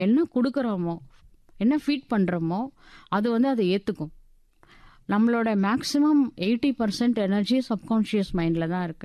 என்ன குடுக்குறோமோ, என்ன ஃபீட் பண்றோமோ, அது வந்து அத ஏத்துக்கும். நம்மளோட மேக்ஸிமம் 80% எனர்ஜி சப்கான்ஷியஸ் மைண்ட்ல தான் இருக்கு.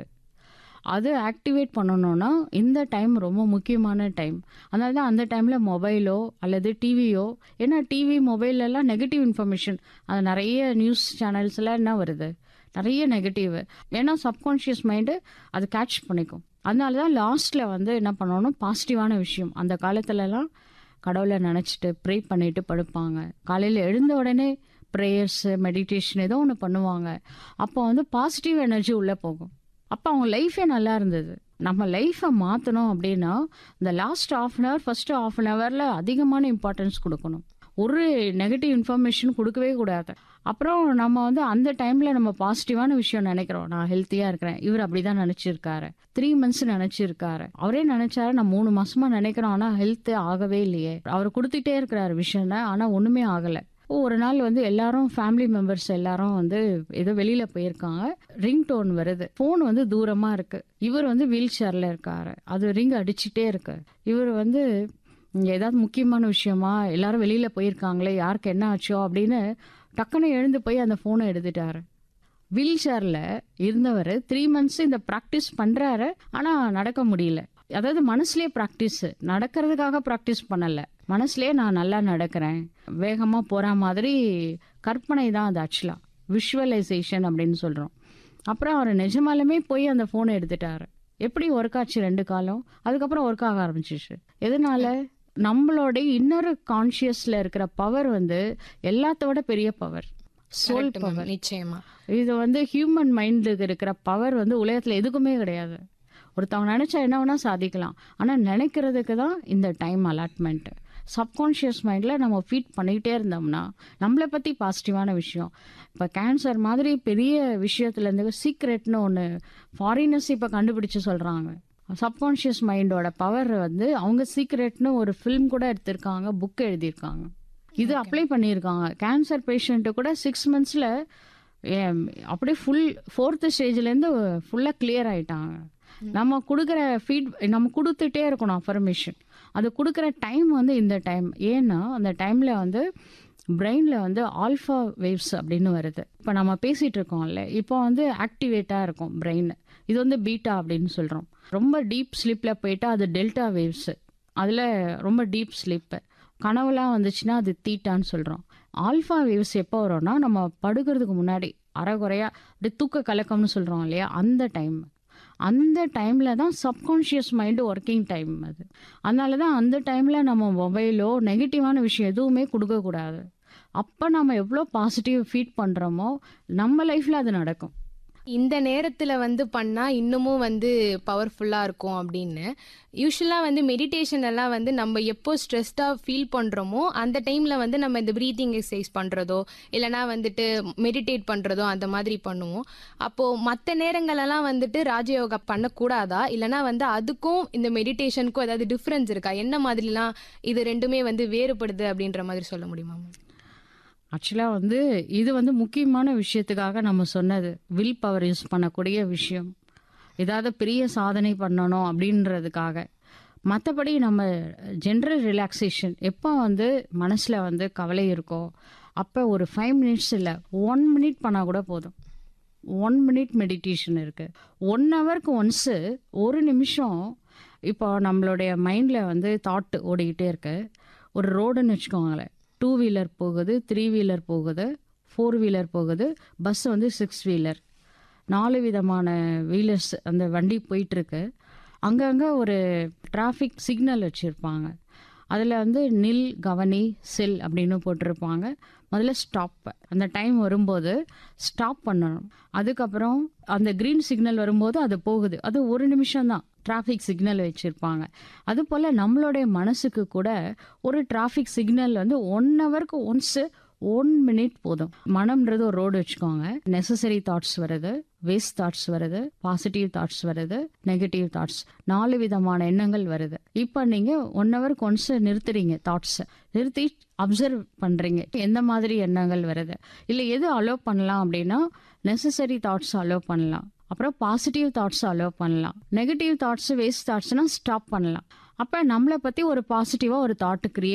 அது ஆக்டிவேட் பண்ணணும்னா, இந்த டைம் ரொம்ப முக்கியமான டைம். அதனால தான் அந்த டைம்ல மொபைலோ அல்லது டிவியோ ஏன்னா டிவி, மொபைல்லலாம் நெகட்டிவ் இன்ஃபர்மேஷன் அது நெறைய நியூஸ் சேனல்ஸ்ல என்ன வருது? நெறைய நெகட்டிவ். ஏன்னா சப்கான்ஷியஸ் மைண்டு அது கேட்ச் பண்ணிக்கும். அதனால தான் லாஸ்ட்ல வந்து என்ன பண்ணணும், பாசிட்டிவான விஷயம். அந்த காலத்துலலாம் கடவுள நெனச்சுட்டு, ப்ரே பண்ணிட்டு படுப்பாங்க. காலையில எழுந்த உடனே பிரேயர்ஸ், மெடிடேஷன் ஏதோ ஒண்ணு பண்ணுவாங்க. அப்போ வந்து பாசிட்டிவ் எனர்ஜி உள்ள போகும். அப்ப அவங்க லைஃபே நல்லா இருந்தது. நம்ம லைஃப மாத்தணும் அப்டின்னா, இந்த last half an hour, first half an ஹவர்ல அதிகமான இம்பார்ட்டன்ஸ் குடுக்கணும். ஒரு நெகட்டிவ் இன்ஃபர்மேஷன் குடுக்கவே கூடாது. அப்புறம் நம்ம வந்து அந்த டைம்ல நம்ம பாசிட்டிவான விஷயம் நெனைக்கிறோம். நான் ஹெல்த்தியா இருக்கிறேன். இவரு அப்படிதான் நெனச்சிருக்காரு. 3 மந்த்ஸ் நெனச்சிருக்காரு. அவரே நெனச்சாரு நான் 3 மாசமா நெனைக்கிறோம். ஆனா ஹெல்த் ஆகவே இல்லையே. அவரு குடுத்துட்டே இருக்கிறாரு விஷன். ஆனா ஒண்ணுமே ஆகல. ஒரு நாள் வந்து எல்லாரும் ஃபேமிலி மெம்பர்ஸ் எல்லாரும் வந்து ஏதோ வெளியில போயிருக்காங்க. ரிங் டோன் வருது. ஃபோன் வந்து தூரமா இருக்கு. இவர் வந்து வீல் சேர்ல இருக்காரு. அது ரிங் அடிச்சுட்டே இருக்கு. இவரு வந்து ஏதாவது முக்கியமான விஷயமா? எல்லாரும் வெளியில போயிருக்காங்களே, யாருக்கு என்ன ஆச்சோ அப்படின்னு டக்குன்னு எழுந்து போய் அந்த ஃபோன எடுத்துட்டாரு. வீல் சேர்ல இருந்தவரு 3 மந்த்ஸ் இந்த பிராக்டிஸ் பண்றாரு. ஆனா நடக்க முடியல. அதாவது மனசுலயே பிராக்டிஸ். நடக்கிறதுக்காக பிராக்டிஸ் பண்ணல. மனசுலயே நான் நல்லா நடக்கிறேன். வேகமா போற மாதிரி கற்பனை தான் அது ஆக்சுவலா. விஷுவலைசேஷன் அப்படின்னு சொல்றோம். அப்புறம் அவரு நிஜமாலுமே போய் அந்த ஃபோன எடுத்துட்டாரு. எப்படி ஒர்க் ஆச்சு 2 காலும்? அதுக்கப்புறம் ஒர்க் ஆக ஆரம்பிச்சுச்சு. எதனால? நம்மளோட இன்னர் கான்ஷியஸ்ல இருக்கிற பவர் வந்து எல்லாத்தோட பெரிய power. Soul correct ma'am. Power. நிச்சயமா. இது வந்து ஹியூமன் மைண்டுக்கு இருக்கிற பவர் வந்து உலகத்துல எதுக்குமே கிடையாது. ஒருத்தவங்க நெனச்சா என்ன வேணா சாதிக்கலாம். ஆனா நெனைக்கிறதுக்கு தான் இந்த டைம் அலாட்மெண்ட். சப்கான்ஷியஸ் மைண்ட்ல நம்ம ஃபீட் பண்ணிக்கிட்டே இருந்தோம்னா, நம்மள பத்தி பாசிட்டிவான விஷயம். இப்ப கேன்சர் மாதிரி பெரிய விஷயத்துல இருந்து சீக்ரெட்னு ஒண்ணு ஃபாரினர்ஸ் இப்ப கண்டுபிடிச்சு சொல்றாங்க. சப்கான்ஷியஸ் மைண்டோட பவர் வந்து அவங்க சீக்ரெட்னு ஒரு ஃபிலிம் கூட எடுத்திருக்காங்க. புக் எழுதியிருக்காங்க. இது அப்ளை பண்ணியிருக்காங்க. கேன்சர் பேஷண்ட் கூட 6 மந்த்ஸ்ல எம் அப்படியே ஃபுல் 4த் ஸ்டேஜ்லேருந்து ஃபுல்லா கிளியர் ஆயிட்டாங்க. நம்ம குடுக்குற ஃபீட் நம்ம குடுத்துட்டே இருக்கணும் அஃபர்மேஷன். அது குடுக்குற டைம் வந்து இந்த டைம். ஏன்னா, அந்த டைம்ல வந்து பிரெயின்ல வந்து ஆல்ஃபா வேவ்ஸ் அப்படின்னு வருது. இப்ப நம்ம பேசிட்டு இருக்கோம்ல, இப்போ வந்து ஆக்டிவேட்டா இருக்கும் பிரெயின். இது வந்து பீட்டா அப்படின்னு சொல்றோம். ரொம்ப டீப் ஸ்லீப்ல போயிட்டா அது டெல்டா வேவ்ஸ். அதுல ரொம்ப டீப் ஸ்லீப். கனவுலாம் வந்துச்சுன்னா அது தீட்டான்னு சொல்றோம். ஆல்ஃபா வேவ்ஸ் எப்போ வரும்னா, நம்ம படுக்கிறதுக்கு முன்னாடி அரைகுறையா அப்படியே தூக்க கலக்கம்னு சொல்றோம் இல்லையா? அந்த டைம். அந்த டைம்ல தான் சப்கான்ஷியஸ் மைண்ட் ஒர்க்கிங் டைம் அது. அதனால தான் அந்த டைம்ல நம்ம மொபைலோ, நெகட்டிவான விஷயம் எதுவுமே குடுக்கக்கூடாது. அப்ப நம்ம எவ்ளோ பாசிட்டிவ் ஃபீட் பண்றோமோ, நம்ம லைஃப்ல அது நடக்கும். இந்த நேரத்துல வந்து பண்ணா இன்னமும் வந்து பவர்ஃபுல்லா இருக்கும் அப்படின்னு. யூசுவலா வந்து மெடிடேஷன் எல்லாம் வந்து நம்ம எப்போ ஸ்ட்ரெஸ்டா ஃபீல் பண்றோமோ, அந்த டைம்ல வந்து நம்ம இந்த பிரீத்திங் எக்சர்சைஸ் பண்றதோ, இல்லனா வந்துட்டு மெடிடேட் பண்றதோ அந்த மாதிரி பண்ணுவோம். அப்போ மத்த நேரங்களெல்லாம் வந்துட்டு ராஜயோகா பண்ணக்கூடாதா? இல்லனா வந்து அதுக்கும் இந்த மெடிடேஷனுக்கும் ஏதாவது டிஃபரன்ஸ் இருக்கா? என்ன மாதிரிலாம் இது 2மே வந்து வேறுபடுது அப்படின்ற மாதிரி சொல்ல முடியுமா மேம்? ஆக்சுவலா வந்து இது வந்து முக்கியமான விஷயத்துக்காக நம்ம சொன்னது. வில் பவர் யூஸ் பண்ணக்கூடிய விஷயம். ஏதாவது பெரிய சாதனை பண்ணணும் அப்படின்றதுக்காக. மத்தபடி நம்ம ஜெனரல் ரிலாக்சேஷன் எப்போ வந்து மனசுல வந்து கவலை இருக்கோ, அப்ப ஒரு 5 மினிட்ஸ் இல்ல 1 மினிட் பண்ணா கூட போதும். 1 மினிட் மெடிடேஷன் இருக்கு. 1 ஹவருக்கு ஒன்ஸ் ஒரு நிமிஷம் இப்போ நம்மளுடைய மைண்ட்ல வந்து தாட் ஓடிக்கிட்டே இருக்கு. ஒரு ரோடுன்னு வச்சுக்கோங்களேன். 2 வீலர் போகுது, 3 வீலர் போகுது, 4 வீலர் போகுது, பஸ் வந்து 6 வீலர். 4 விதமான வீலர்ஸ் அந்த வண்டி போயிட்டு இருக்கு. அங்கங்க ஒரு டிராஃபிக் சிக்னல் வச்சிருப்பாங்க. அதுல வந்து நில், கவனி, செல் அப்படின்னு போட்டிருப்பாங்க. முதல்ல ஸ்டாப். அந்த டைம் வரும்போது ஸ்டாப் பண்ணணும். அதுக்கப்புறம் அந்த கிரீன் சிக்னல் வரும்போது அது போகுது. அது ஒரு நிமிஷம் தான். டிராஃபிக் சிக்னல் வச்சிருப்பாங்க. அதுபோல நம்மளுடைய மனசுக்கு கூட ஒரு டிராஃபிக் சிக்னல் வந்து 1 ஹவருக்கு ஒன்ஸ் 1 மினிட் போதும். மனம்ன்றது ஒரு ரோடு வச்சுக்கோங்க. நெசசரி தாட்ஸ் வருது, வேஸ்ட் தாட்ஸ் வருது, பாசிட்டிவ் தாட்ஸ் வருது, நெகட்டிவ் தாட்ஸ். 4 விதமான எண்ணங்கள் வருது. இப்ப நீங்க 1 ஹவருக்கு ஒன்ஸ் நிறுத்துறீங்க தாட்ஸ். நிறுத்தி அப்சர்வ் பண்றீங்க. எந்த மாதிரி எண்ணங்கள் வருது. இல்ல எது அலோ பண்ணலாம் அப்படின்னா, நெசசரி தாட்ஸ் அலோ பண்ணலாம். அப்புறம் பாசிட்டிவ் தாட்ஸ் அலோ பண்ணலாம். நெகட்டிவ் தாட்ஸ், வேஸ்ட் தாட்ஸ்னா ஸ்டாப் பண்ணலாம். அப்போ நம்மளை பற்றி ஒரு பாசிட்டிவாக ஒரு தாட்டு கிரியேட்